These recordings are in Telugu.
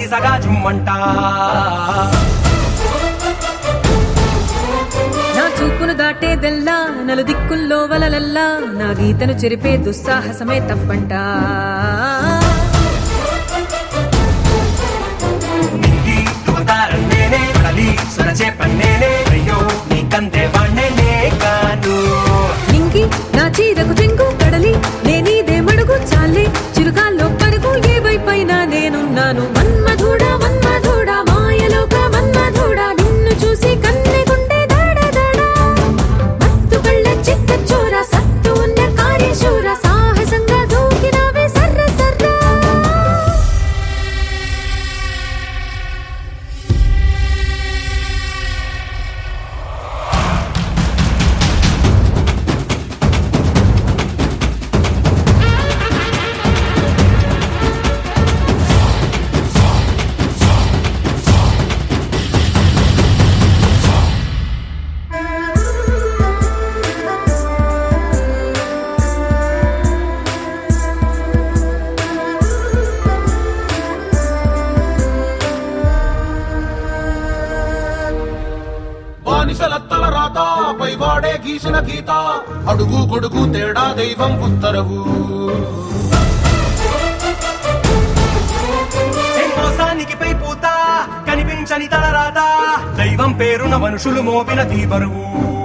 అది సగాజుమ్మంట నా చూపును దాటేదెల్లా నలు దిక్కుల్లో వలలల్లా నా గీతను చెరిపే దుస్సాహసమే తప్పంట నింగి యువతారం నేనే కడలి సొరచే పన్నేనే అయ్యో నీ కందే వాణ్ణే కాను నింగి నా చీరకు చెంగు కడలి నేనీదే మడుగు చాలే చిరుగాల్లో పరుగు ఏ వైపైనా నేనున్నాను మన్మధుడా మన్మధుడా మాయలోక మన్మధుడా నిన్ను చూసి కన్నె గుండె దాడ దాడా మత్తు కళ్ళ చిత్త చోర సత్తు ఉన్న కార్యశూర సాహసంగా దూకినావే సర్ర సర్రా బానిసలత్తల రాత పై వాడే గీసిన గీత అడుగు గొడుగు తేడా దైవం ఉత్తరవు ఏ మోసానికి పై పూత కనిపించని తలరాత దైవం పేరున మనుషులు మోపిన తీబరువు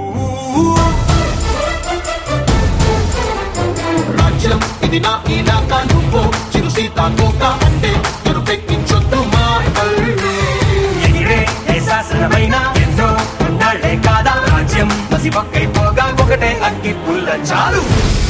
రాజ్యం ఇది నా ఇలాక నువ్వు చిరు సీతాకోక అంటే ఎరుపెక్కించొద్దు మా కళ్ళే ఎగిరే ఏ శాసనమైన ఎన్నో ఉన్నాళ్లే కాదా రాజ్యం పసి పక్కైపోగా ఒకటే అగ్గి పుల్ల చాలు